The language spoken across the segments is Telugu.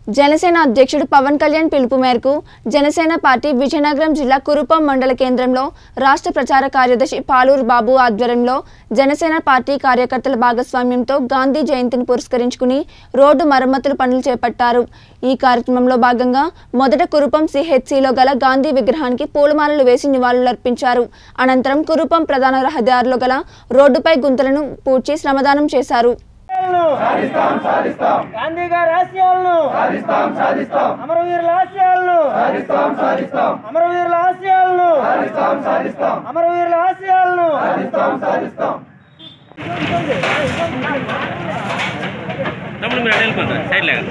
జనసేన అధ్యక్షుడు పవన్ కళ్యాణ్ పిలుపు మేరకు జనసేన పార్టీ విజయనగరం జిల్లా కురుపం మండల కేంద్రంలో రాష్ట్ర ప్రచార కార్యదర్శి పాలూరు బాబు ఆధ్వర్యంలో జనసేన పార్టీ కార్యకర్తల భాగస్వామ్యంతో గాంధీ జయంతిని పురస్కరించుకుని రోడ్డు మరమ్మతుల పనులు చేపట్టారు ఈ కార్యక్రమంలో భాగంగా మొదట కురుపం సిహెచ్సిలో గల గాంధీ విగ్రహానికి పూలమాలలు వేసి నివాళులర్పించారు అనంతరం కురుపం ప్రధాన రహదారిలో గల రోడ్డుపై గుంతలను పూడ్చి శ్రమదానం చేశారు ఆశయాలను గాంధీ గారి ఆశయాలను అమరవీరుల ఆశయాలను అమరవీరుల ఆశయాలను అమరవీరుల ఆశయాలను తమ్ముడు మీరు అటు వెళ్ళిపోతారు సైడ్ లేక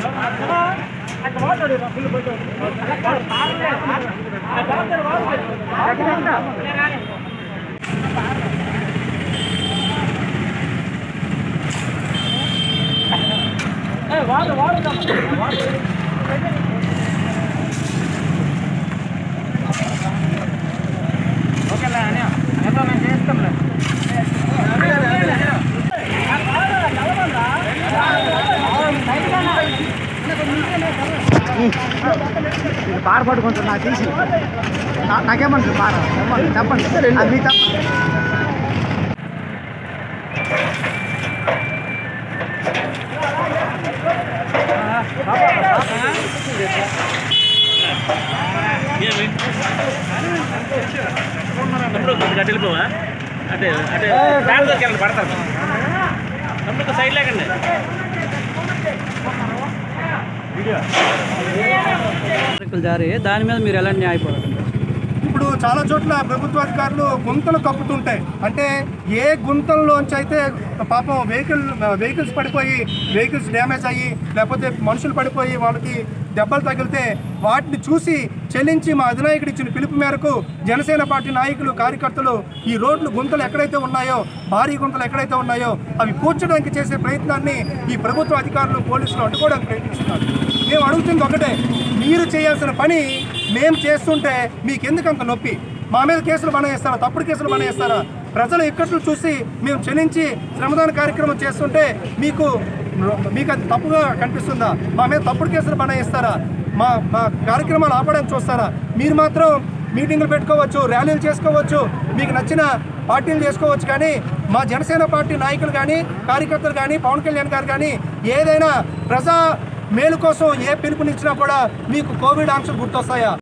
ఇది పార పట్టుకుంటుంది నాకు తీసి నా- నాకేమంటారు పార చెప్పండి చెప్పండి అది మీ చెప్పండి ఏమి తమ్ముడు కొద్దిగా అటు వెళ్ళిపోవా అటే అటే ఫ్యాన్ దగ్గరికి వెళ్ళండి పడతారు తమ్ముడు సైడ్ లేకండి పథకాలు జారీ దాని మీద మీరు ఎలా న్యాయపడాలి ఇప్పుడు చాలా చోట్ల ప్రభుత్వ అధికారులు గుంతలు కప్పుతుంటాయి అంటే ఏ గుంతల్లోంచి అయితే పాపం వెహికల్ వెహికల్స్ పడిపోయి వెహికల్స్ డ్యామేజ్ అయ్యి లేకపోతే మనుషులు పడిపోయి వాళ్ళకి దెబ్బలు తగిలితే వాటిని చూసి చెల్లించి మా అధినాయకుడు ఇచ్చిన పిలుపు మేరకు జనసేన పార్టీ నాయకులు కార్యకర్తలు ఈ రోడ్లు గుంతలు ఎక్కడైతే ఉన్నాయో భారీ గుంతలు ఎక్కడైతే ఉన్నాయో అవి పూడ్చడానికి చేసే ప్రయత్నాన్ని ఈ ప్రభుత్వ అధికారులు పోలీసులు అడ్డుకోవడానికి ప్రయత్నిస్తున్నారు మేము అడుగుతుంది ఒకటే మీరు చేయాల్సిన పని మేము చేస్తుంటే మీకెందుకు అంత నొప్పి మా మీద కేసులు బనాయిస్తారా తప్పుడు కేసులు బనాయిస్తారా ప్రజలు ఇక్కట్లు చూసి మేము చెల్లించి శ్రమదాన కార్యక్రమం చేస్తుంటే మీకు మీకు అది తప్పుగా కనిపిస్తుందా మా మీద తప్పుడు కేసులు బనాయిస్తారా మా మా కార్యక్రమాలు ఆపడానికి చూస్తారా మీరు మాత్రం మీటింగ్లు పెట్టుకోవచ్చు ర్యాలీలు చేసుకోవచ్చు మీకు నచ్చిన పార్టీలు చేసుకోవచ్చు కానీ మా జనసేన పార్టీ నాయకులు కానీ కార్యకర్తలు కానీ పవన్ కళ్యాణ్ గారు కానీ ఏదైనా ప్రజా మేలు కోసం ఏ పిలుపునిచ్చినా కూడా మీకు కోవిడ్ ఆంక్షలు గుర్తొస్తాయా